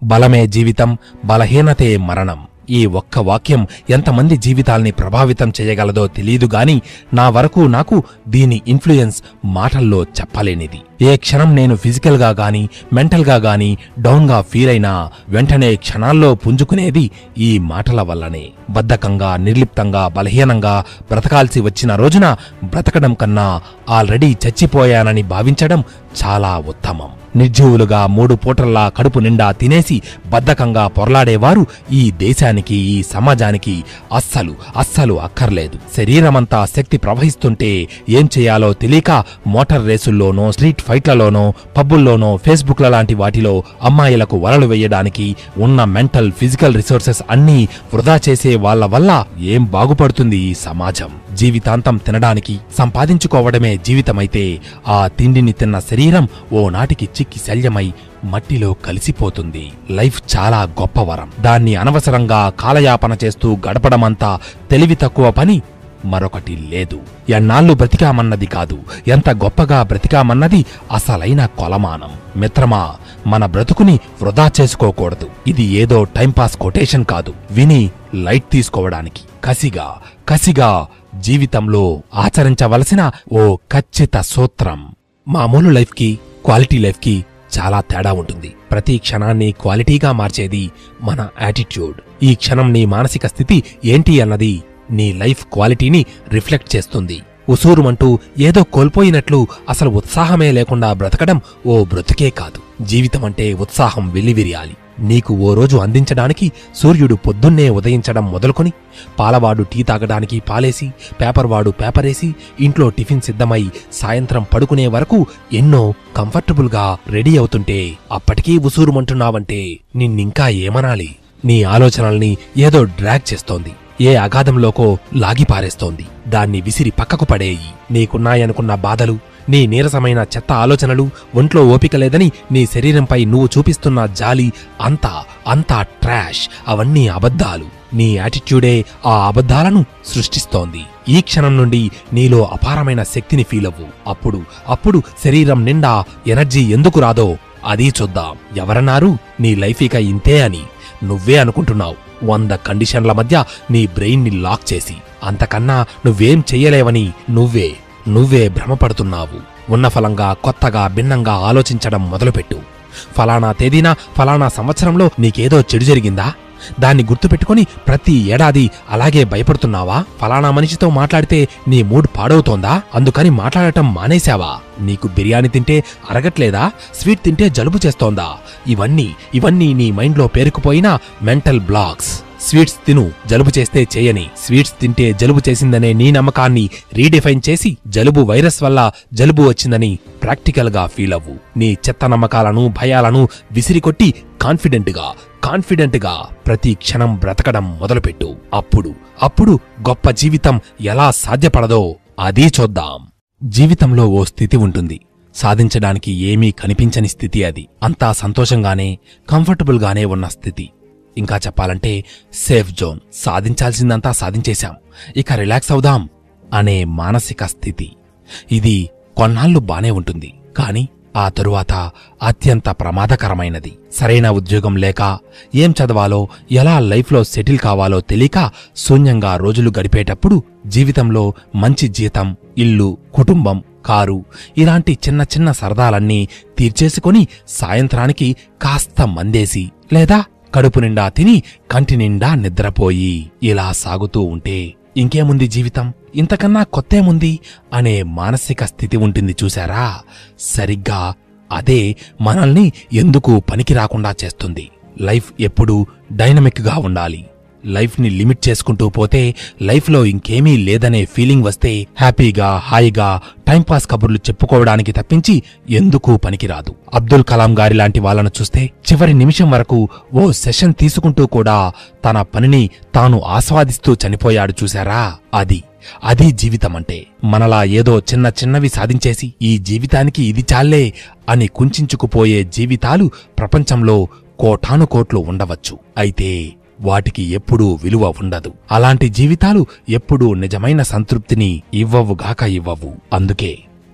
బలమే జీవితం బలహీనతే మరణం ఈ ఒక్క వాక్యం ఎంతమంది జీవితాల్ని ప్రభావితం చేయగలదో తెలియదు గాని నా వరకు నాకు దీని ఇన్ఫ్లుయెన్స్ మాటల్లో చెప్పలేనిది ఏ క్షణం నేను ఫిజికల్ గా గాని మెంటల్ గా గాని డౌన్ గా ఫీల్ అయినా వెంటనే క్షణాల్లో పుంజుకునేది ఈ మాటల వల్లనే బద్ధకంగా నిర్లిప్తంగా బలహీనంగా బ్రతకాల్సి వచ్చిన రోజున బ్రతకడం కన్నా ఆల్రెడీ చచ్చిపోయానని భావించడం చాలా ఉత్తమం నిర్జీవులుగా మూడు పూటల్లా కడుపు నిండా తినేసి బద్ధకంగా పొరలాడేవారు ఈ దేశానికి ఈ సమాజానికి అస్సలు అస్సలు అక్కర్లేదు శరీరమంతా శక్తి ప్రవహిస్తుంటే ఏం చేయాలో తెలియక మోటార్ రేసుల్లోనో స్ట్రీట్ ఫైట్లలోనో పబ్బుల్లోనో ఫేస్బుక్ల లాంటి వాటిలో అమ్మాయిలకు వలలు వేయడానికి ఉన్న మెంటల్ ఫిజికల్ రిసోర్సెస్ అన్నీ వృధా చేసే వాళ్ళ వల్ల ఏం బాగుపడుతుంది ఈ సమాజం జీవితాంతం తినడానికి సంపాదించుకోవడమే జీవితమైతే ఆ తిండిని తిన్న శరీరం ఓ నాటికి చిక్కి శల్యమై మట్టిలో కలిసిపోతుంది లైఫ్ చాలా గొప్ప వరం దాన్ని అనవసరంగా కాలయాపన చేస్తూ గడపడమంతా తెలివి తక్కువ పని మరొకటి లేదు ఎన్నాళ్ళు బ్రతికామన్నది కాదు ఎంత గొప్పగా బ్రతికామన్నది అసలైన కొలమానం మిత్రమా మన బ్రతుకుని వృధా చేసుకోకూడదు ఇది ఏదో టైంపాస్ కొటేషన్ కాదు విని లైట్ తీసుకోవడానికి కసిగా కసిగా జీవితంలో ఆచరించవలసిన ఓ ఖచ్చిత సూత్రం మామూలు లైఫ్కి క్వాలిటీ లైఫ్కి చాలా తేడా ఉంటుంది ప్రతి క్షణాన్ని క్వాలిటీగా మార్చేది మన యాటిట్యూడ్ ఈ క్షణం నీ మానసిక స్థితి ఏంటి అన్నది నీ లైఫ్ క్వాలిటీని రిఫ్లెక్ట్ చేస్తుంది ఉసూరుమంటూ ఏదో కోల్పోయినట్లు అసలు ఉత్సాహమే లేకుండా బ్రతకడం ఓ బ్రతుకే కాదు జీవితం అంటే ఉత్సాహం వెల్లివిరియాలి నీకు ఓ రోజు అందించడానికి సూర్యుడు పొద్దున్నే ఉదయించడం మొదలుకొని పాలవాడు టీ తాగడానికి పాలేసి పేపర్వాడు పేపరేసి ఇంట్లో టిఫిన్ సిద్ధమై సాయంత్రం పడుకునే వరకు ఎన్నో కంఫర్టబుల్గా రెడీ అవుతుంటే అప్పటికీ ఉసూరుమంటున్నావంటే నిన్నింకా ఏమనాలి నీ ఆలోచనల్ని ఏదో డ్రాగ్ చేస్తోంది ఏ అగాధంలోకో లాగి పారేస్తోంది దాన్ని విసిరి పక్కకు పడేయి నీకున్నాయనుకున్న బాధలు నీ నీరసమైన చెత్త ఆలోచనలు ఒంట్లో ఓపిక లేదని నీ శరీరంపై నువ్వు చూపిస్తున్న జాలి అంతా అంతా ట్రాష్ అవన్నీ అబద్ధాలు నీ యాటిట్యూడే ఆ అబద్ధాలను సృష్టిస్తోంది ఈ క్షణం నుండి నీలో అపారమైన శక్తిని ఫీలవ్వు అప్పుడు అప్పుడు శరీరం నిండా ఎనర్జీ ఎందుకు రాదో అదీ చూద్దాం ఎవరన్నారు నీ లైఫ్ ఇక ఇంతే అని నువ్వే అనుకుంటున్నావు వంద కండిషన్ల మధ్య నీ బ్రెయిన్ని లాక్ చేసి అంతకన్నా నువ్వేం చెయ్యలేవని నువ్వే నువ్వే భ్రమపడుతున్నావు ఉన్న ఫలంగా కొత్తగా భిన్నంగా ఆలోచించడం మొదలుపెట్టు ఫలానా తేదీన ఫలానా సంవత్సరంలో నీకేదో చెడు జరిగిందా దాన్ని గుర్తుపెట్టుకొని ప్రతి ఏడాది అలాగే భయపడుతున్నావా ఫలానా మనిషితో మాట్లాడితే నీ మూడ్ పాడవుతోందా అందుకని మాట్లాడటం మానేశావా నీకు బిర్యానీ తింటే అరగట్లేదా స్వీట్ తింటే జలుబు చేస్తోందా ఇవన్నీ ఇవన్నీ నీ మైండ్లో పేరుకుపోయిన మెంటల్ బ్లాక్స్ స్వీట్స్ తిను జలుబు చేస్తే చేయని స్వీట్స్ తింటే జలుబు చేసిందనే నీ నమ్మకాన్ని రీడిఫైన్ చేసి జలుబు వైరస్ వల్ల జలుబు వచ్చిందని ప్రాక్టికల్ గా ఫీల్ అవ్వు నీ చెత్త నమ్మకాలను భయాలను విసిరికొట్టి కాన్ఫిడెంట్ గా కాన్ఫిడెంట్ గా ప్రతి క్షణం బ్రతకడం మొదలుపెట్టు అప్పుడు అప్పుడు గొప్ప జీవితం ఎలా సాధ్యపడదో అదీ చూద్దాం జీవితంలో ఓ స్థితి ఉంటుంది సాధించడానికి ఏమీ కనిపించని స్థితి అది అంతా సంతోషంగానే కంఫర్టబుల్ గానే ఉన్న స్థితి ఇంకా చెప్పాలంటే సేఫ్ జోన్ సాధించాల్సిందంతా సాధించేశాం ఇక రిలాక్స్ అవుదాం అనే మానసిక స్థితి ఇది కొన్నాళ్లు బానే ఉంటుంది కాని ఆ తరువాత అత్యంత ప్రమాదకరమైనది సరైన ఉద్యోగం లేక ఏం చదవాలో ఎలా లైఫ్లో సెటిల్ కావాలో తెలియక శూన్యంగా రోజులు గడిపేటప్పుడు జీవితంలో మంచి జీతం ఇల్లు కుటుంబం కారు ఇలాంటి చిన్న చిన్న సరదాలన్నీ తీర్చేసుకొని సాయంత్రానికి కాస్త మందేసి లేదా కడుపు నిండా తిని కంటి నిండా నిద్రపోయి ఇలా సాగుతూ ఉంటే ఇంకేముంది జీవితం ఇంతకన్నా కొత్తేముంది అనే మానసిక స్థితి ఉంటుంది చూశారా సరిగ్గా అదే మనల్ని ఎందుకు పనికి రాకుండా చేస్తుంది లైఫ్ ఎప్పుడూ డైనమిక్గా ఉండాలి లైఫ్ని లిమిట్ చేసుకుంటూ పోతే లైఫ్లో ఇంకేమీ లేదనే ఫీలింగ్ వస్తే హ్యాపీగా హాయిగా టైంపాస్ కబుర్లు చెప్పుకోవడానికి తప్పించి ఎందుకు పనికిరాదు అబ్దుల్ కలాం గారి లాంటి వాళ్ళను చూస్తే చివరి నిమిషం వరకు ఓ సెషన్ తీసుకుంటూ కూడా తన పనిని తాను ఆస్వాదిస్తూ చనిపోయాడు చూశారా అది అది జీవితమంటే మనలా ఏదో చిన్న చిన్నవి సాధించేసి ఈ జీవితానికి ఇది చాలే అని కుంచుకుపోయే జీవితాలు ప్రపంచంలో కోటాను కోట్లు ఉండవచ్చు అయితే వాటికి ఎప్పుడూ విలువ ఉండదు అలాంటి జీవితాలు ఎప్పుడూ నిజమైన సంతృప్తిని ఇవ్వవుగాక ఇవ్వవు అందుకే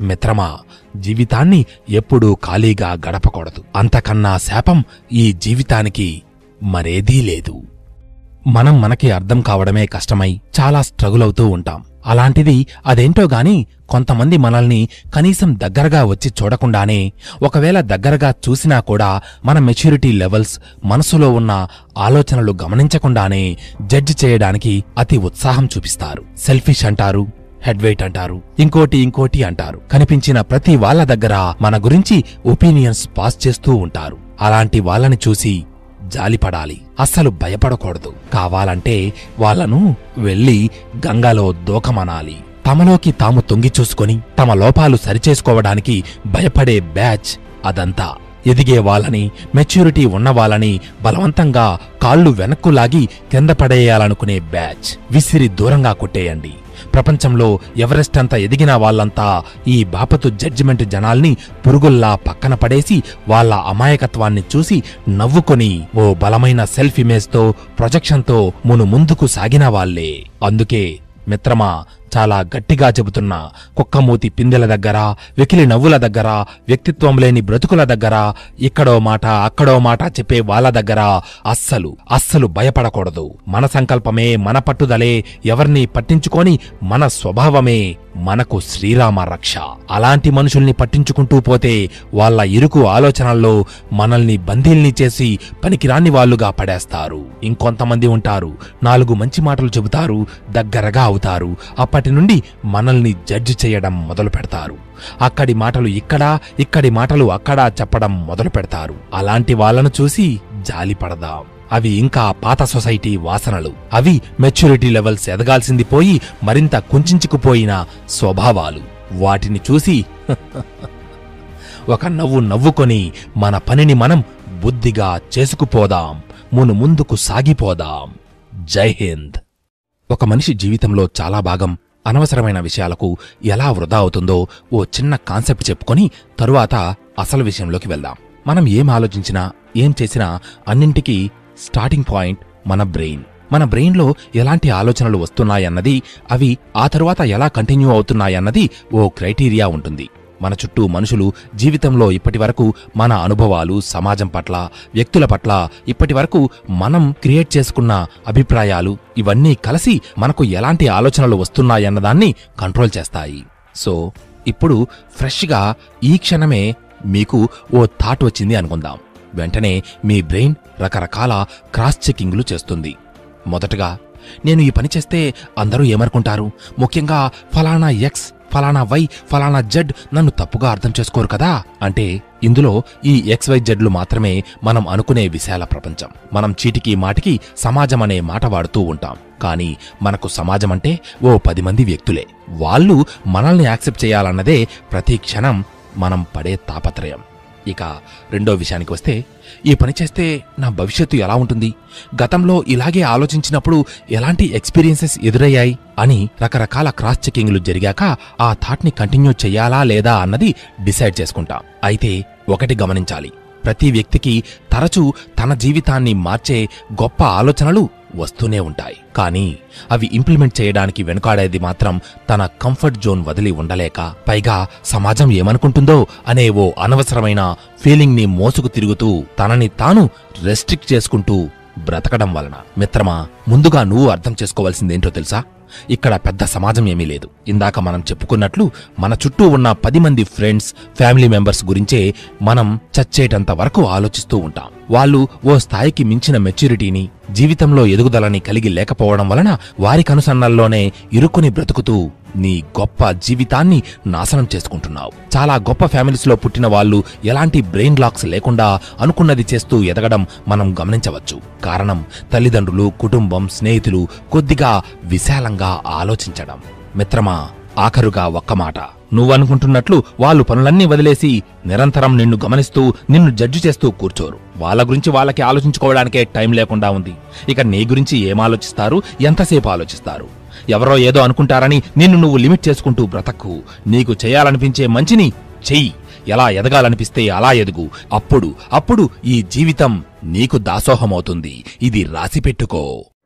మిత్రమా జీవితాన్ని ఎప్పుడూ ఖాళీగా గడపకూడదు అంతకన్నా శాపం ఈ జీవితానికి మరేదీ లేదు మనం మనకి అర్థం కావడమే కష్టమై చాలా స్ట్రగుల్ అవుతూ ఉంటాం అలాంటిది అదేంటో గాని కొంతమంది మనల్ని కనీసం దగ్గరగా వచ్చి చూడకుండానే ఒకవేళ దగ్గరగా చూసినా కూడా మన మెచ్యూరిటీ లెవెల్స్ మనసులో ఉన్న ఆలోచనలు గమనించకుండానే జడ్జి చేయడానికి అతి ఉత్సాహం చూపిస్తారు సెల్ఫిష్ అంటారు హెడ్ వెయిట్ అంటారు ఇంకోటి ఇంకోటి అంటారు కనిపించిన ప్రతి వాళ్ళ దగ్గర మన గురించి ఒపీనియన్స్ పాస్ చేస్తూ ఉంటారు అలాంటి వాళ్ళని చూసి జాలిపడాలి అస్సలు భయపడకూడదు కావాలంటే వాళ్ళను వెళ్ళి గంగలో దూకమనాలి తమలోకి తాము తొంగి చూసుకొని తమ లోపాలు సరిచేసుకోవడానికి భయపడే బ్యాచ్ అదంతా ఎదిగే వాళ్ళని మెచ్యూరిటీ ఉన్న వాళ్ళని బలవంతంగా కాళ్ళు వెనక్కు లాగి కింద పడేయాలనుకునే బ్యాచ్ విసిరి దూరంగా కొట్టేయండి ప్రపంచంలో ఎవరెస్ట్ అంత ఎదిగిన వాళ్ళంతా ఈ బాపతు జడ్జిమెంట్ జనాల్ని పురుగుల్లా పక్కన పడేసి వాళ్ళ అమాయకత్వాన్ని చూసి నవ్వుకొని ఓ బలమైన సెల్ఫ్ ఇమేజ్తో ప్రొజెక్షన్తో మును ముందుకు సాగిన వాళ్ళే అందుకే మిత్రమా చాలా గట్టిగా చెబుతున్నా కుక్కమూతి పిందెల దగ్గర వెకిలి నవ్వుల దగ్గర వ్యక్తిత్వం లేని బ్రతుకుల దగ్గర ఇక్కడో మాట అక్కడో మాట చెప్పే వాళ్ళ దగ్గర అస్సలు అస్సలు భయపడకూడదు మన సంకల్పమే మన పట్టుదలే ఎవర్నీ పట్టించుకొని మన స్వభావమే మనకు శ్రీరామ రక్ష అలాంటి మనుషుల్ని పట్టించుకుంటూ పోతే వాళ్ళ ఇరుకు ఆలోచనల్లో మనల్ని బందీల్ని చేసి పనికిరాని వాళ్ళుగా పడేస్తారు ఇంకొంతమంది ఉంటారు నాలుగు మంచి మాటలు చెబుతారు దగ్గరగా అవుతారు అప్పటి నుండి మనల్ని జడ్జి చేయడం మొదలు పెడతారు అక్కడి మాటలు ఇక్కడా ఇక్కడి మాటలు అక్కడా చెప్పడం మొదలు పెడతారు అలాంటి వాళ్ళను చూసి జాలి పడదాం అవి ఇంకా పాత సొసైటీ వాసనలు అవి మెచ్యూరిటీ లెవెల్స్ ఎదగాల్సింది పోయి మరింత కుంచుకుపోయిన స్వభావాలు వాటిని చూసి ఒక నవ్వు నవ్వుకొని మన పనిని మనం బుద్ధిగా చేసుకుపోదాం మును ముందుకు సాగిపోదాం జై హింద్ ఒక మనిషి జీవితంలో చాలా భాగం అనవసరమైన విషయాలకు ఎలా వృధా అవుతుందో ఓ చిన్న కాన్సెప్ట్ చెప్పుకొని తరువాత అసలు విషయంలోకి వెళ్దాం మనం ఏం ఆలోచించినా ఏం చేసినా అన్నింటికీ స్టార్టింగ్ పాయింట్ మన బ్రెయిన్ మన బ్రెయిన్లో ఎలాంటి ఆలోచనలు వస్తున్నాయన్నది అవి ఆ తరువాత ఎలా కంటిన్యూ అవుతున్నాయన్నది ఓ క్రైటీరియా ఉంటుంది మన చుట్టూ మనుషులు జీవితంలో ఇప్పటివరకు మన అనుభవాలు సమాజం పట్ల వ్యక్తుల పట్ల ఇప్పటివరకు మనం క్రియేట్ చేసుకున్న అభిప్రాయాలు ఇవన్నీ కలిసి మనకు ఎలాంటి ఆలోచనలు వస్తున్నాయన్నదాన్ని కంట్రోల్ చేస్తాయి సో ఇప్పుడు ఫ్రెష్గా ఈ క్షణమే మీకు ఓ థాట్ వచ్చింది అనుకుందాం వెంటనే మీ బ్రెయిన్ రకరకాల క్రాస్ చెకింగ్లు చేస్తుంది మొదటగా నేను ఈ పని చేస్తే అందరూ ఏమనుకుంటారు ముఖ్యంగా ఫలానా ఎక్స్ ఫలానా వై ఫలానా జెడ్ నన్ను తప్పుగా అర్థం చేసుకోరు కదా అంటే ఇందులో ఈ ఎక్స్ వై జెడ్లు మాత్రమే మనం అనుకునే విశాల ప్రపంచం మనం చీటికి మాటికి సమాజం అనే మాట వాడుతూ ఉంటాం కానీ మనకు సమాజం అంటే ఓ పది మంది వ్యక్తులే వాళ్ళు మనల్ని యాక్సెప్ట్ చేయాలన్నదే ప్రతి క్షణం మనం పడే తాపత్రయం ఇక రెండో విషయానికి వస్తే ఈ పని చేస్తే నా భవిష్యత్తు ఎలా ఉంటుంది గతంలో ఇలాగే ఆలోచించినప్పుడు ఎలాంటి ఎక్స్పీరియన్సెస్ ఎదురయ్యాయి అని రకరకాల క్రాస్ చెకింగ్లు జరిగాక ఆ థాట్ని కంటిన్యూ చెయ్యాలా లేదా అన్నది డిసైడ్ చేసుకుంటాం అయితే ఒకటి గమనించాలి ప్రతి వ్యక్తికి తరచూ తన జీవితాన్ని మార్చే గొప్ప ఆలోచనలు వస్తూనే ఉంటాయి కానీ అవి ఇంప్లిమెంట్ చేయడానికి వెనుకాడేది మాత్రం తన కంఫర్ట్ జోన్ వదిలి ఉండలేక పైగా సమాజం ఏమనుకుంటుందో అనే ఓ అనవసరమైన ఫీలింగ్ని మోసుకు తిరుగుతూ తనని తాను రెస్ట్రిక్ట్ చేసుకుంటూ బ్రతకడం వలన మిత్రమా ముందుగా నువ్వు అర్థం చేసుకోవాల్సిందేంటో తెలుసా ఇక్కడ పెద్ద సమాజం ఏమీ లేదు ఇందాక మనం చెప్పుకున్నట్లు మన చుట్టూ ఉన్న పది మంది ఫ్రెండ్స్ ఫ్యామిలీ మెంబర్స్ గురించే మనం చచ్చేటంత వరకు ఆలోచిస్తూ ఉంటాం వాళ్ళు ఓ స్థాయికి మించిన మెచ్యూరిటీని జీవితంలో ఎదుగుదలని కలిగి లేకపోవడం వలన వారి కనుసన్నల్లోనే ఇరుక్కుని బ్రతుకుతూ నీ గొప్ప జీవితాన్ని నాశనం చేసుకుంటున్నావు చాలా గొప్ప ఫ్యామిలీస్లో పుట్టిన వాళ్ళు ఎలాంటి బ్రెయిన్ లాక్స్ లేకుండా అనుకున్నది చేస్తూ ఎదగడం మనం గమనించవచ్చు కారణం తల్లిదండ్రులు కుటుంబం స్నేహితులు కొద్దిగా విశాలంగా ఆలోచించడం మిత్రమా ఆఖరుగా ఒక్క మాట నువ్వనుకుంటున్నట్లు వాళ్ళు పనులన్నీ వదిలేసి నిరంతరం నిన్ను గమనిస్తూ నిన్ను జడ్జి చేస్తూ కూర్చోరు వాళ్ళ గురించి వాళ్ళకి ఆలోచించుకోవడానికే టైం లేకుండా ఉంది ఇక నీ గురించి ఏం ఆలోచిస్తారు ఎంతసేపు ఆలోచిస్తారు ఎవరో ఏదో అనుకుంటారని నిన్ను నువ్వు లిమిట్ చేసుకుంటూ బ్రతక్కు నీకు చేయాలనిపించే మంచిని చెయ్యి ఎలా ఎదగాలనిపిస్తే అలా ఎదుగు అప్పుడు అప్పుడు ఈ జీవితం నీకు దాసోహమవుతుంది ఇది రాసిపెట్టుకో